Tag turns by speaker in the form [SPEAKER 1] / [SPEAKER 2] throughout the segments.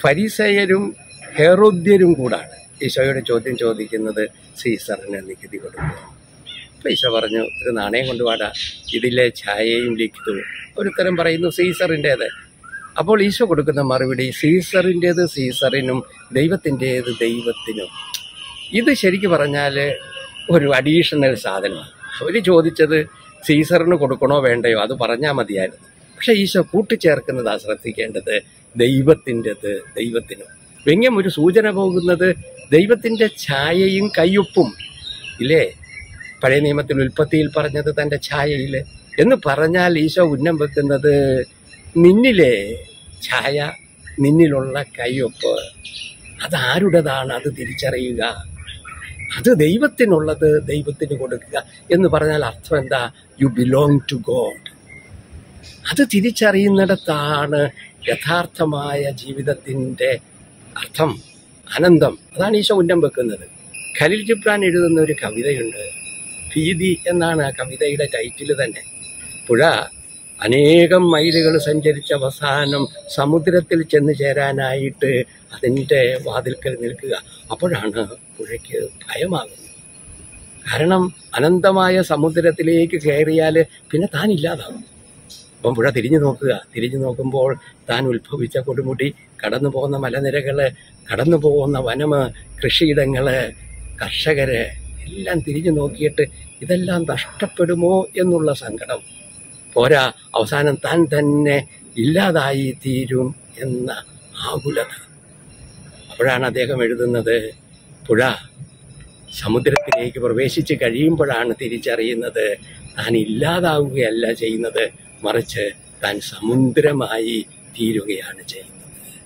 [SPEAKER 1] ഫരീസയരും ഹെറുദ്യരും കൂടാണ് ഈശോയുടെ ചോദ്യം ചോദിക്കുന്നത് സീസറിന് നികുതി കൊടുക്കുക അപ്പൊ ഈശോ പറഞ്ഞു ഒരു നാണയം കൊണ്ടുപാടാ ഇതിലെ ഛായയും ലിഖിതവും ഒരുത്തരം പറയുന്നു സീസറിൻ്റെത് അപ്പോൾ ഈശോ കൊടുക്കുന്ന മറുപടി സീസറിൻ്റെത് സീസറിനും ദൈവത്തിൻ്റെത് ദൈവത്തിനും ഇത് ശരിക്കും പറഞ്ഞാൽ ഒരു അഡീഷണൽ സാധനമാണ് അവർ ചോദിച്ചത് സീസറിന് കൊടുക്കണോ വേണ്ടയോ അത് പറഞ്ഞാൽ മതിയായിരുന്നു പക്ഷെ ഈശോ കൂട്ടിച്ചേർക്കുന്നതാ ശ്രദ്ധിക്കേണ്ടത് ദൈവത്തിൻ്റെത് ദൈവത്തിനും വ്യംഗ്യം ഒരു സൂചന പോകുന്നത് ദൈവത്തിൻ്റെ ഛായയും കയ്യൊപ്പും ഇല്ലേ പഴയ നിയമത്തിൽ ഉൽപ്പത്തിയിൽ പറഞ്ഞത് തൻ്റെ ഛായയിൽ എന്ന് പറഞ്ഞാൽ ഈശോ ഉന്നം വെക്കുന്നത് നിന്നിലെ ഛായ നിന്നിലുള്ള കയ്യൊപ്പ് അതാരുടേതാണ് അത് തിരിച്ചറിയുക അത് ദൈവത്തിനുള്ളത് ദൈവത്തിന് കൊടുക്കുക എന്ന് പറഞ്ഞാൽ അർത്ഥം എന്താ യു ബിലോങ് ടു ഗോഡ് അത് തിരിച്ചറിയുന്നിടത്താണ് യഥാർത്ഥമായ ജീവിതത്തിൻ്റെ അർത്ഥം ആനന്ദം അതാണ് ഈശോ ഉന്നം വെക്കുന്നത് ഖലിൽ ജിബ്രാൻ എഴുതുന്ന ഒരു കവിതയുണ്ട് ഭീതി എന്നാണ് ആ കവിതയുടെ ടൈറ്റിൽ തന്നെ പുഴ അനേകം മൈലുകൾ സഞ്ചരിച്ച അവസാനം സമുദ്രത്തിൽ ചെന്ന് ചേരാനായിട്ട് അതിൻ്റെ വാതിൽക്കൽ നിൽക്കുക അപ്പോഴാണ് പുഴയ്ക്ക് ഭയമാകുന്നത് കാരണം അനന്തമായ സമുദ്രത്തിലേക്ക് കയറിയാൽ പിന്നെ താൻ ഇല്ലാതാവും അപ്പം പുഴ തിരിഞ്ഞു നോക്കുക തിരിഞ്ഞു നോക്കുമ്പോൾ താൻ ഉത്ഭവിച്ച കൊടുമുടി കടന്നു പോകുന്ന മലനിരകള് കടന്നു പോകുന്ന വനമ് കൃഷിയിടങ്ങള് കർഷകര് എല്ലാം തിരിഞ്ഞു നോക്കിയിട്ട് ഇതെല്ലാം നഷ്ടപ്പെടുമോ എന്നുള്ള സങ്കടം പോരാ അവസാനം താൻ തന്നെ ഇല്ലാതായി തീരും എന്ന ആകുലത അപ്പോഴാണ് അദ്ദേഹം എഴുതുന്നത് പുഴ സമുദ്രത്തിലേക്ക് പ്രവേശിച്ച് കഴിയുമ്പോഴാണ് തിരിച്ചറിയുന്നത് താൻ ഇല്ലാതാവുകയല്ല ചെയ്യുന്നത് മറിച്ച് താൻ സമുദ്രമായി തീരുകയാണ് ചെയ്യുന്നത്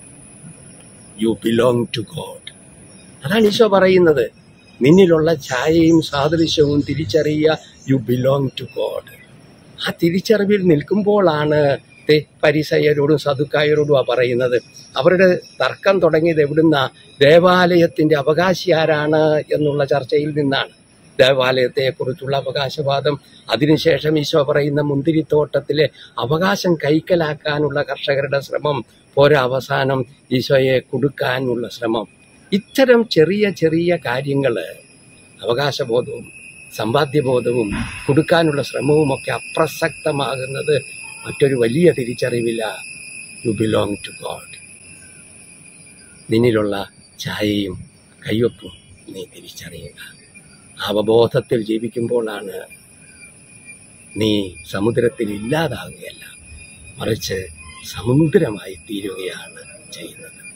[SPEAKER 1] യു ബിലോങ് ടു ഗോഡ് അതാണ് ഈശോ പറയുന്നത് നിന്നിലുള്ള ഛായയും സാദൃശ്യവും തിരിച്ചറിയുക യു ബിലോങ് ടു ഗോഡ് ആ തിരിച്ചറിവിൽ നിൽക്കുമ്പോഴാണ് ദേ പരിസയരോടും സതുക്കായരോടും ആ പറയുന്നത് അവരുടെ തർക്കം തുടങ്ങിയത് എവിടുന്ന ദേവാലയത്തിന്റെ അവകാശി ആരാണ് എന്നുള്ള ചർച്ചയിൽ നിന്നാണ് ദേവാലയത്തെക്കുറിച്ചുള്ള അവകാശവാദം അതിനുശേഷം ഈശോ പറയുന്ന മുന്തിരിത്തോട്ടത്തിലെ അവകാശം കൈക്കലാക്കാനുള്ള കർഷകരുടെ ശ്രമം പോരാ അവസാനം ഈശോയെ കൊടുക്കാനുള്ള ശ്രമം ഇത്തരം ചെറിയ ചെറിയ കാര്യങ്ങൾ അവകാശബോധവും സമ്പാദ്യബോധവും കൊടുക്കാനുള്ള ശ്രമവും ഒക്കെ അപ്രസക്തമാകുന്നത് മറ്റൊരു വലിയ തിരിച്ചറിവില്ല യു ബിലോങ് ടു ഗോഡ് നിന്നിലുള്ള ഛായയും കയ്യൊപ്പും നീ തിരിച്ചറിയുക അവബോധത്തിൽ ജീവിക്കുമ്പോഴാണ് നീ സമുദ്രത്തിൽ ഇല്ലാതാകുകയല്ല മറിച്ച് സമുദ്രമായി തീരുകയാണ് ചെയ്യുന്നത്